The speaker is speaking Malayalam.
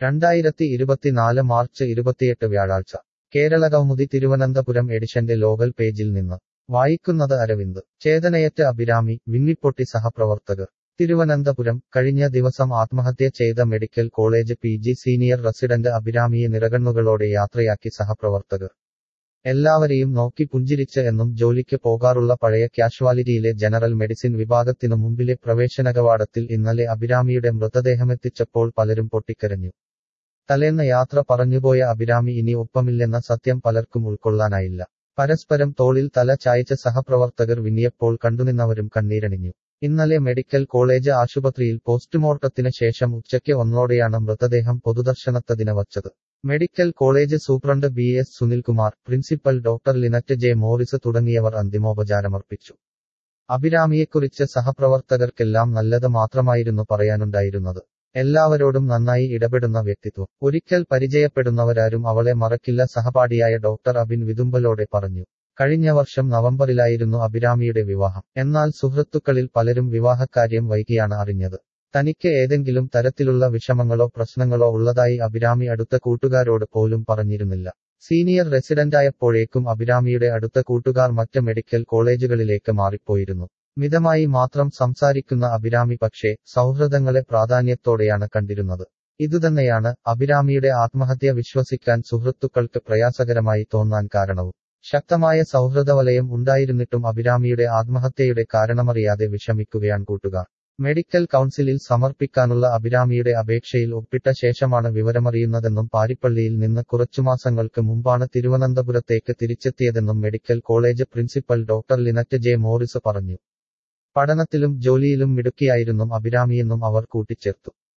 രണ്ടായിരത്തി ഇരുപത്തിനാല് മാർച്ച് ഇരുപത്തിയെട്ട് വ്യാഴാഴ്ച കേരള കൗമുദി തിരുവനന്തപുരം എഡിഷന്റെ ലോകൽ പേജിൽ നിന്ന് വായിക്കുന്നത് അരവിന്ദ് ചേതനയറ്റ അഭിരാമി വിങ്ങിപ്പൊട്ടി സഹപ്രവർത്തകർ തിരുവനന്തപുരം കഴിഞ്ഞ ദിവസം ആത്മഹത്യ ചെയ്ത medical college P G senior resident അഭിരാമിയെ നിറകണ്ണുകളോടെ യാത്രയാക്കി സഹപ്രവർത്തകർ എല്ലാവരെയും നോക്കി പുഞ്ചിരിച്ച് എന്നും ജോലിക്ക് പോകാറുള്ള പഴയ കാഷ്വാലിറ്റിയിലെ ജനറൽ മെഡിസിൻ വിഭാഗത്തിനു മുമ്പിലെ പ്രവേശന കവാടത്തിൽ ഇന്നലെ അഭിരാമിയുടെ മൃതദേഹമെത്തിച്ചപ്പോൾ പലരും പൊട്ടിക്കരഞ്ഞു തലേന്ന് യാത്ര പറഞ്ഞുപോയ അഭിരാമി ഇനി ഒപ്പമില്ലെന്ന സത്യം പലർക്കും ഉൾക്കൊള്ളാനായില്ല പരസ്പരം തോളിൽ തല ചായച്ച സഹപ്രവർത്തകർ വിങ്ങിയപ്പോൾ കണ്ടുനിന്നവരും കണ്ണീരണിഞ്ഞു ഇന്നലെ മെഡിക്കൽ കോളേജ് ആശുപത്രിയിൽ പോസ്റ്റ്മോർട്ടത്തിന് ശേഷം ഉച്ചയ്ക്ക് ഒന്നോടെയാണ് മൃതദേഹം പൊതുദർശനത്തതിന് വച്ചത് medical college superintendent B S Sunilkumar principal doctor Linet J Morris തുടങ്ങിയവർ അന്തിമോപചാരമർപ്പിച്ചു അഭിരാമിയെക്കുറിച്ച് സഹപ്രവർത്തകർക്കെല്ലാം നല്ലത് മാത്രമായിരുന്നു പറയാനുണ്ടായിരുന്നത് എല്ലാവരോടും നന്നായി ഇടപെടുന്ന വ്യക്തിത്വം ഒരിക്കൽ പരിചയപ്പെടുന്നവരാരും അവളെ മറക്കില്ല സഹപാഠിയായ ഡോക്ടർ അബിൻ വിതുമ്പലോടെ പറഞ്ഞു കഴിഞ്ഞ വർഷം നവംബറിലായിരുന്നു അഭിരാമിയുടെ വിവാഹം എന്നാൽ സുഹൃത്തുക്കളിൽ പലരും വിവാഹക്കാര്യം വൈകിയാണ് അറിഞ്ഞത് തനിക്ക് ഏതെങ്കിലും തരത്തിലുള്ള വിഷമങ്ങളോ പ്രശ്നങ്ങളോ ഉള്ളതായി അഭിരാമി അടുത്ത കൂട്ടുകാരോട് പോലും പറഞ്ഞിരുന്നില്ല സീനിയർ റെസിഡന്റായപ്പോഴേക്കും അഭിരാമിയുടെ അടുത്ത കൂട്ടുകാർ മറ്റ് മെഡിക്കൽ കോളേജുകളിലേക്ക് മാറിപ്പോയിരുന്നു മിതമായി മാത്രം സംസാരിക്കുന്ന അഭിരാമി പക്ഷേ സൗഹൃദങ്ങളെ പ്രാധാന്യത്തോടെയാണ് കണ്ടിരുന്നത് ഇതുതന്നെയാണ് അഭിരാമിയുടെ ആത്മഹത്യ വിശ്വസിക്കാൻ സുഹൃത്തുക്കൾക്ക് പ്രയാസകരമായി തോന്നാൻ കാരണവും ശക്തമായ സൗഹൃദവലയം ഉണ്ടായിരുന്നിട്ടും അഭിരാമിയുടെ ആത്മഹത്യയുടെ കാരണമറിയാതെ വിഷമിക്കുകയാണ് കൂട്ടുകാർ മെഡിക്കൽ കൗൺസിലിൽ സമർപ്പിക്കാനുള്ള അഭിരാമിയുടെ അപേക്ഷയിൽ ഒപ്പിട്ട ശേഷമാണ് വിവരമറിയുന്നതെന്നും പാരിപ്പള്ളിയിൽ നിന്ന് കുറച്ചു മാസങ്ങൾക്ക് മുമ്പാണ് തിരുവനന്തപുരത്തേക്ക് തിരിച്ചെത്തിയതെന്നും medical college principal doctor Linet J Morris പറഞ്ഞു പഠനത്തിലും ജോലിയിലും മിടുക്കിയായിരുന്നു അഭിരാമിയെന്നും അവർ കൂട്ടിച്ചേർത്തു